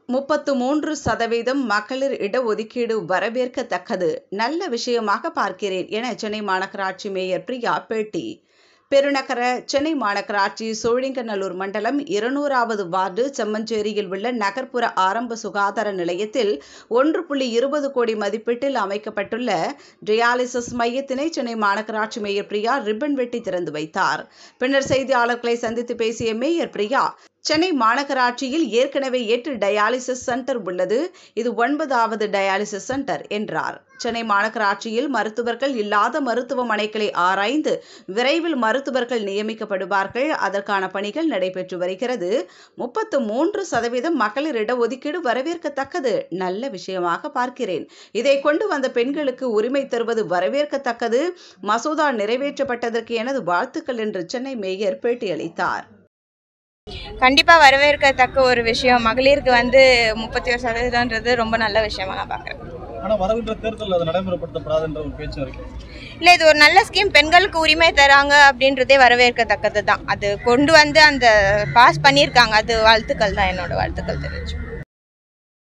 முப்பத்து மூன்று சதவீதம் மகளிர் இடஒதுக்கீடு வரவேற்கத்தக்கது நல்ல விஷயமாக பார்க்கிறேன் என சென்னை மாநகராட்சி மேயர் பிரியா பேட்டி பெருநகர சென்னை மாநகராட்சி சோழிங்கநல்லூர் மண்டலம் இருநூறாவது வார்டு செம்மஞ்சேரியில் உள்ள நகர்ப்புற ஆரம்ப சுகாதார நிலையத்தில் ஒன்று புள்ளி இருபது கோடி மதிப்பீட்டில் அமைக்கப்பட்டுள்ள டயாலிசிஸ் மையத்தினை சென்னை மாநகராட்சி மேயர் பிரியா ரிப்பன் வெட்டி திறந்து வைத்தார் பின்னர் செய்தியாளர்களை சந்தித்து பேசிய மேயர் பிரியா சென்னை மாநகராட்சியில் ஏற்கனவே எட்டு டயாலிசிஸ் சென்டர் உள்ளது இது ஒன்பதாவது டயாலிசிஸ் சென்டர் என்றார் சென்னை மாநகராட்சியில் மருத்துவர்கள் இல்லாத மருத்துவமனைகளை ஆராய்ந்து விரைவில் மருத்துவர்கள் நியமிக்கப்படுவார்கள் அதற்கான பணிகள் நடைபெற்று வருகிறது முப்பத்து மூன்று சதவீதம் மகளிர் இடஒதுக்கீடு வரவேற்கத்தக்கது நல்ல விஷயமாக பார்க்கிறேன் இதை கொண்டு வந்த பெண்களுக்கு உரிமை தருவது வரவேற்கத்தக்கது மசோதா நிறைவேற்றப்பட்டதற்கு எனது வாழ்த்துக்கள் என்று சென்னை மேயர் பேட்டியளித்தார் கண்டிப்பாக வரவேற்கத்தக்க ஒரு விஷயம் மகளிருக்கு வந்து முப்பத்தி ஒரு சதவீதம்ன்றது ரொம்ப நல்ல விஷயமா நான் பார்க்குறேன் ஆனா வரவின்ற தேர்தலில் அது நடைமுறைப்படுத்தப்படாதுன்ற ஒரு பேச்சும் இருக்கு இல்லை இது ஒரு நல்ல ஸ்கீம் பெண்களுக்கு உரிமை தராங்க அப்படின்றதே வரவேற்கத்தக்கது தான் அது கொண்டு வந்து அந்த பாஸ் பண்ணியிருக்காங்க அது வாழ்த்துக்கள் தான் என்னோட வாழ்த்துக்கள் தெரிவிச்சு